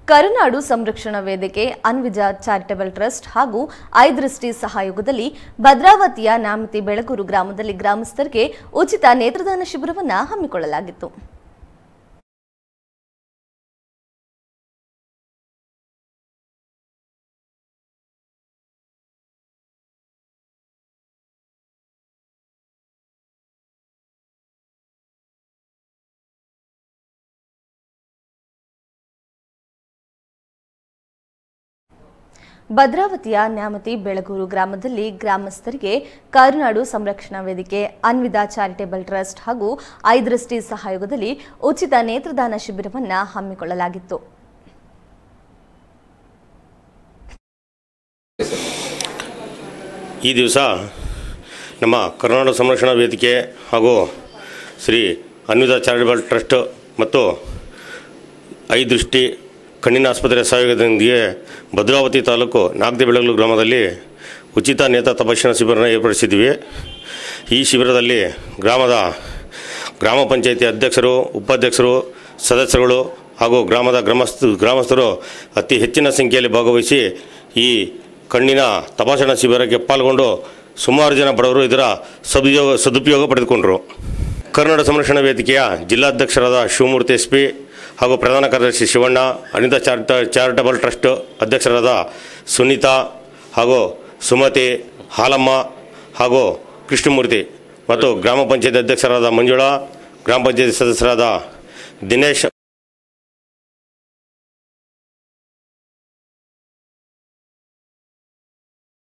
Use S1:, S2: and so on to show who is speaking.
S1: ಕರುನಾಡು ಸಂರಕ್ಷಣಾ ವೇದಿಕೆ ಅನ್ವಿಜಾ charitable trust ಹಾಗೂ ಐದೃಷ್ಟಿ ಸಹಯೋಗದಲ್ಲಿ ಭದ್ರಾವತಿಯ ನ್ಯಾಮತಿ ಬೆಳಗೂರು ಗ್ರಾಮದಲ್ಲಿ ಗ್ರಾಮಸ್ಥರಿಗೆ ಉಚಿತ ನೇತ್ರದಾನ ಶಿಬಿರವನ್ನು ಹಮ್ಮಿಕೊಳ್ಳಲಾಗಿತ್ತು ಭದ್ರಾವತಿಯ ನ್ಯಾಮತಿ ಬೆಳಗೂರು ಗ್ರಾಮದಲ್ಲಿ ಗ್ರಾಮಸ್ಥರಿಗೆ ಕರುನಾಡು ಸಂರಕ್ಷಣಾ ವೇದಿಕೆ ಅನ್ವಿದಾ ಚಾರಿಟೇಬಲ್ ಟ್ರಸ್ಟ್ ಹಾಗೂ ಐದೃಷ್ಟಿ ಸಹಯೋಗದಲ್ಲಿ ಉಚಿತ ನೇತ್ರದಾನ ಶಿಬಿರವನ್ನು ಹಮ್ಮಿಕೊಳ್ಳಲಾಗಿತ್ತು
S2: ಈ ದಿವಸ ನಮ್ಮ ಕರ್ನಾಟಕ ಸಂರಕ್ಷಣಾ ವೇದಿಕೆ ಹಾಗೂ ಶ್ರೀ ಅನ್ವಿತಾ ಚಾರಿಟಬಲ್ ಟ್ರಸ್ಟ್ ಮತ್ತು ಐ ದೃಷ್ಟಿ ಕಣ್ಣಿನ ಆಸ್ಪತ್ರೆ ಸಹಯೋಗದೊಂದಿಗೆ ಭದ್ರಾವತಿ ತಾಲೂಕು ನಾಗದಿ ಬೆಳಗಲು ಗ್ರಾಮದಲ್ಲಿ ಉಚಿತ ನೇತ್ರ ತಪಾಸಣಾ ಶಿಬಿರನ ಏರ್ಪಡಿಸಿದ್ವಿ ಈ ಶಿಬಿರದಲ್ಲಿ ಗ್ರಾಮದ ಗ್ರಾಮ ಪಂಚಾಯಿತಿ ಅಧ್ಯಕ್ಷರು ಉಪಾಧ್ಯಕ್ಷರು ಸದಸ್ಯರುಗಳು ಹಾಗೂ ಗ್ರಾಮದ ಗ್ರಾಮಸ್ಥ ಗ್ರಾಮಸ್ಥರು ಅತಿ ಹೆಚ್ಚಿನ ಸಂಖ್ಯೆಯಲ್ಲಿ ಭಾಗವಹಿಸಿ ಈ ಕಣ್ಣಿನ ತಪಾಸಣಾ ಶಿಬಿರಕ್ಕೆ ಪಾಲ್ಗೊಂಡು ಸುಮಾರು ಜನ ಬಡವರು ಇದರ ಸದುಪಯೋಗ ಸದುಪಯೋಗ ಪಡೆದುಕೊಂಡರು ಕರ್ನಾಟಕ ಸಂರಕ್ಷಣಾ ವೇದಿಕೆಯ ಜಿಲ್ಲಾಧ್ಯಕ್ಷರಾದ ಶಿವಮೂರ್ತಿ ಎಸ್ ಪಿ ಹಾಗೂ ಪ್ರಧಾನ ಕಾರ್ಯದರ್ಶಿ ಶಿವಣ್ಣ ಅನಿತಾ ಚಾರಿಟ ಚಾರಿಟಬಲ್ ಟ್ರಸ್ಟ್ ಅಧ್ಯಕ್ಷರಾದ ಸುನೀತಾ ಹಾಗೂ ಸುಮತಿ ಹಾಲಮ್ಮ ಹಾಗೂ ಕೃಷ್ಣಮೂರ್ತಿ ಮತ್ತು ಗ್ರಾಮ ಪಂಚಾಯತ್ ಅಧ್ಯಕ್ಷರಾದ ಮಂಜುಳಾ ಗ್ರಾಮ ಪಂಚಾಯತ್ ಸದಸ್ಯರಾದ ದಿನೇಶ್